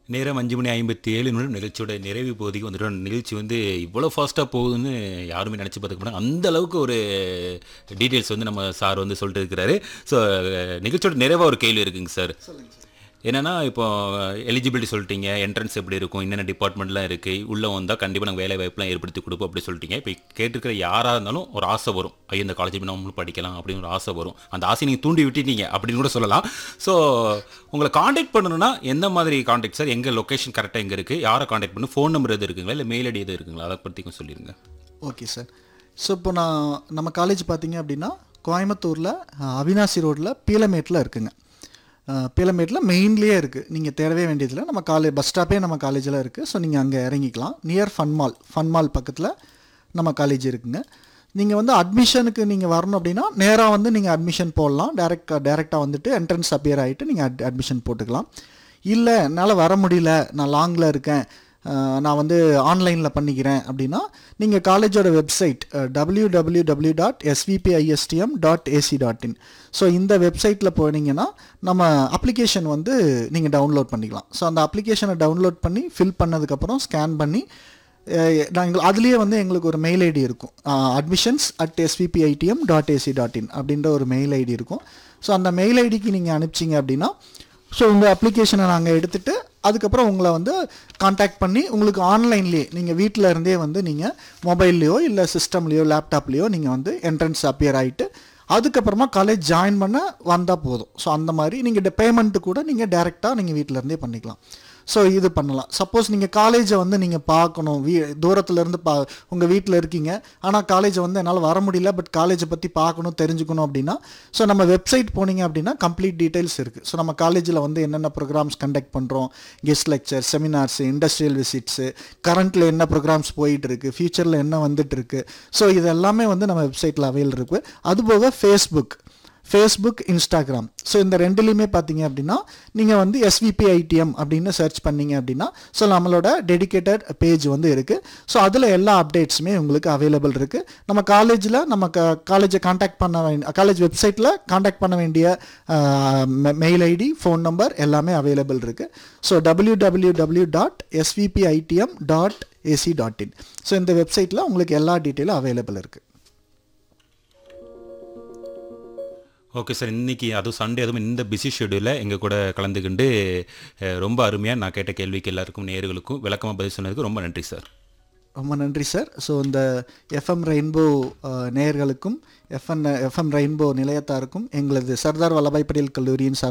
நேரம் அஞ்சு மணி ஐம்பத்தி ஏழு நிமிடம் நிகழ்ச்சியோட நிறைவு பகுதிக்கு வந்துட்டோம் நிகழ்ச்சி வந்து இவ்வளோ ஃபாஸ்ட்டாக போகுதுன்னு யாருமே நினச்சி பார்த்துக்க மாட்டாங்க அந்த அளவுக்கு ஒரு டீட்டெயில்ஸ் வந்து நம்ம சார் வந்து சொல்லிட்டு இருக்கிறாரு ஸோ நிகழ்ச்சியோட நிறைவாக ஒரு கேள்வி இருக்குங்க சார் என்னன்னா இப்போ எலிஜிபிலிட்டி சொல்லிட்டீங்க என்ட்ரன்ஸ் எப்படி இருக்கும் என்னென்ன டிபார்ட்மெண்ட்லாம் இருக்குது உள்ளே வந்தால் கண்டிப்பாக நாங்கள் வேலை வாய்ப்புலாம் ஏற்படுத்தி கொடுப்போம் அப்படி சொல்லிட்டீங்க இப்போ கேட்டிருக்கிற யாராக இருந்தாலும் ஒரு ஆசை வரும் ஐயோ இந்த காலேஜ் நம்மளும் படிக்கலாம் அப்படின்னு ஒரு ஆசை வரும் அந்த ஆசையை நீங்கள் தூண்டி விட்டுட்டீங்க அப்படின்னு கூட சொல்லலாம் ஸோ உங்களை காண்டாக்ட் பண்ணணும்னா எந்த மாதிரி காண்டாக்ட் சார் எங்கள் லொக்கேஷன் கரெக்டாக எங்கே இருக்குது யாரை காண்டாக்ட் பண்ணணும் ஃபோன் நம்பர் எது இருக்குங்களா இல்லை மெயில் ஐடி எது இருக்குங்களா அதை பற்றி கொஞ்சம் சொல்லிடுங்க ஓகே சார் ஸோ இப்போ நான் நம்ம காலேஜ் பார்த்தீங்க அப்படின்னா கோயம்புத்தூரில் அவினாசி ரோட்டில் பீலமேட்டில் இருக்குங்க அஹ், பீலமேட்டில் மெயின்லேயே இருக்குது நீங்கள் தேடவே வேண்டியதில்லை நம்ம காலேஜ் பஸ் ஸ்டாப்பே நம்ம காலேஜில் இருக்குது ஸோ நீங்கள் அங்கே இறங்கிக்கலாம் near fun mall fun mall பக்கத்தில் நம்ம காலேஜ் இருக்குங்க நீங்கள் வந்து அட்மிஷனுக்கு நீங்கள் வரணும் அப்படின்னா நேராக வந்து நீங்கள் அட்மிஷன் போடலாம் டேரெக்ட் டேரெக்டாக வந்துட்டு என்ட்ரன்ஸ் அப்பியர் ஆகிட்டு நீங்கள் அட் அட்மிஷன் போட்டுக்கலாம் இல்லை என்னால் வர முடியல நான் லாங்கில் இருக்கேன் அஹ், நான் வந்து ஆன்லைனில் பண்ணிக்கிறேன் அப்படின்னா நீங்கள் காலேஜோட website W W W dot SVBISTM dot AC dot in so இந்த வெப்சைட்டில் போனீங்கன்னா நம்ம அப்ளிகேஷன் வந்து நீங்கள் டவுன்லோட் பண்ணிக்கலாம் ஸோ அந்த அப்ளிகேஷனை டவுன்லோட் பண்ணி ஃபில் பண்ணதுக்கப்புறம் ஸ்கேன் பண்ணி நாங்கள் அதுலேயே வந்து எங்களுக்கு ஒரு மெயில் ஐடி இருக்கும் admissions at S V P I T M dot AC dot in அப்படின்ற ஒரு மெயில் ஐடி இருக்கும் ஸோ அந்த மெயில் ஐடிக்கு நீங்கள் அனுப்பிச்சிங்க அப்படின்னா ஸோ உங்கள் அப்ளிகேஷனை நாங்கள் எடுத்துகிட்டு அதுக்கப்புறம் உங்களை வந்து காண்டாக்ட் பண்ணி உங்களுக்கு ஆன்லைன்லேயே நீங்கள் வீட்டில் இருந்தே வந்து நீங்கள் மொபைல்லையோ இல்லை சிஸ்டம்லேயோ லேப்டாப்லேயோ நீங்கள் வந்து என்ட்ரன்ஸ் அப்பியர் ஆகிட்டு அதுக்கப்புறமா காலேஜ் ஜாயின் பண்ண வந்தால் போதும் ஸோ அந்த மாதிரி நீங்கள் பேமெண்ட்டு கூட நீங்கள் டேரெக்டாக நீங்கள் வீட்டில் இருந்தே பண்ணிக்கலாம் ஸோ இது பண்ணலாம் சப்போஸ் நீங்கள் காலேஜை வந்து நீங்கள் பார்க்கணும் வீ தூரத்துலேருந்து பா உங்கள் வீட்டில் இருக்கீங்க ஆனால் காலேஜை வந்து என்னால் வர முடியல பட் காலேஜை பற்றி பார்க்கணும் தெரிஞ்சுக்கணும் அப்படின்னா ஸோ நம்ம வெப்சைட் போனீங்க அப்படின்னா கம்ப்ளீட் டீட்டெயில்ஸ் இருக்குது ஸோ நம்ம காலேஜில் வந்து என்னென்ன ப்ரோக்ராம்ஸ் கண்டக்ட் பண்ணுறோம் guest lecture seminars industrial visits கரண்ட்டில் என்ன ப்ரோக்ராம்ஸ் போயிட்டு இருக்கு ஃபியூச்சரில் என்ன வந்துட்டு இருக்கு ஸோ இது எல்லாமே வந்து நம்ம வெப்சைட்டில் அவைல் இருக்கு அதுபோக ஃபேஸ்புக் ஃபேஸ்புக் இன்ஸ்டாகிராம் ஸோ இந்த ரெண்டுலேயுமே பார்த்தீங்க அப்படின்னா நீங்கள் வந்து எஸ்விபிஐடிஎம் அப்படின்னு சர்ச் பண்ணீங்க அப்படின்னா ஸோ நம்மளோட டெடிகேட்டட் பேஜ் வந்து இருக்குது ஸோ அதில் எல்லா அப்டேட்ஸுமே உங்களுக்கு அவைலபிள் இருக்குது நம்ம காலேஜில் நம்ம க காலேஜை காண்டாக்ட் பண்ண வேண்டிய காலேஜ் வெப்சைட்டில் காண்டாக்ட் பண்ண வேண்டிய மெயில் ஐடி ஃபோன் நம்பர் எல்லாமே அவைலபிள் இருக்குது so W W W dot S V P I T M dot AC dot in so இந்த வெப்சைட்டில் உங்களுக்கு எல்லா டீட்டெயிலும் அவைலபிள் இருக்குது ஓகே சார் இன்னைக்கு அதுவும் சண்டே அதுவும் இந்த பிஸி ஷெடியூலில் எங்கள் கூட கலந்துக்கிண்டு அஹ், ரொம்ப அருமையாக நான் கேட்ட கேள்விக்கு எல்லாருக்கும் நேயர்களுக்கும் விளக்கமாக பதில் சொன்னதுக்கு ரொம்ப நன்றி சார் ரொம்ப நன்றி சார் ஸோ இந்த எஃப்எம் ரெயின்போ நேயர்களுக்கும் எஃப்என் எஃப்எம் ரெயின்போ நிலையத்தாருக்கும் எங்களது சர்தார் வல்லபாய் பட்டேல் கல்லூரியின் சார்